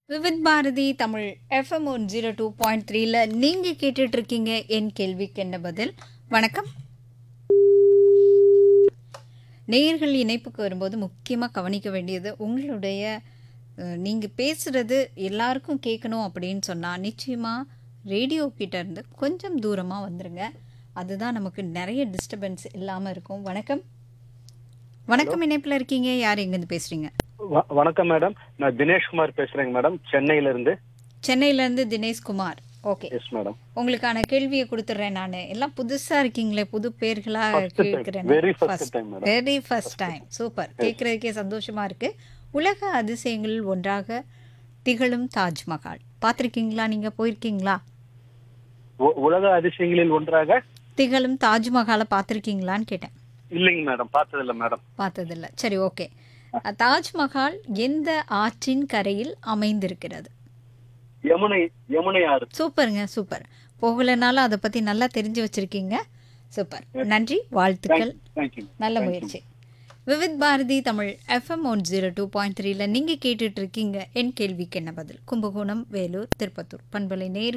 Vividh Bharati Tamil FM one zero two point த்ரீல நீங்கள் கேட்டுட்டு இருக்கீங்க என் கேள்விக்கு என்ன பதில் வணக்கம் நேயர்கள் இணைப்புக்கு வரும்போது முக்கியமாக கவனிக்க வேண்டியது உங்களுடைய நீங்கள் பேசுகிறது எல்லாருக்கும் கேட்கணும் அப்படின்னு சொன்னால் நிச்சயமாக ரேடியோ கிட்ட இருந்து கொஞ்சம் தூரமாக வந்துருங்க அதுதான் நமக்கு நிறைய டிஸ்டர்பன்ஸ் இல்லாமல் இருக்கும் வணக்கம் வணக்கம் இணைப்பில் இருக்கீங்க யார் எங்கேருந்து பேசுகிறீங்க வ- வணக்கம் மேடம் நான் தினேஷ்குமார் பேசுறேங்க மேடம் சென்னையில இருந்து சென்னையிலேருந்து தினேஷ்குமார் ஓகே எஸ் மேடம் உங்களுக்கான கேள்வியை கொடுத்துட்றேன் நான் எல்லாம் புதுசா இருக்கீங்களே புது பேர்களா First time. கேட்கிறேன் Very first time, madam. Very first time super கேட்கறதுக்கே சந்தோஷமா இருக்கு உலக அதிசயங்களில் ஒன்றாக திகழும் தாஜ்மஹால் பார்த்துருக்கீங்களா நீங்க போயிருக்கீங்களா உ- உலக அதிசயங்களில் ஒன்றாக திகழும் தாஜ்மஹாலை பார்த்துருக்கீங்களான்னு கேட்டேன் இல்லைங்க மேடம் பார்த்ததில்ல மேடம் பார்த்ததில்ல சரி ஓகே தாஜ்மஹால் எந்த ஆற்றின் கரையில் அமைந்திருக்கிறது யமுனை யமுனை ஆறு சூப்பருங்க சூப்பர் போகலைனாலும் அதை பற்றி நல்லா தெரிஞ்சு வச்சுருக்கீங்க சூப்பர் நன்றி வாழ்த்துக்கள் தேங்க்யூ நல்ல முயற்சி Vividh Bharati Tamil FM one zero two point த்ரீல நீங்கள் கேட்டுட்டு இருக்கீங்க என் கேள்விக்கு என்ன பதில் கும்பகோணம் வேலூர் திருப்பத்தூர் பண்பலை நேர்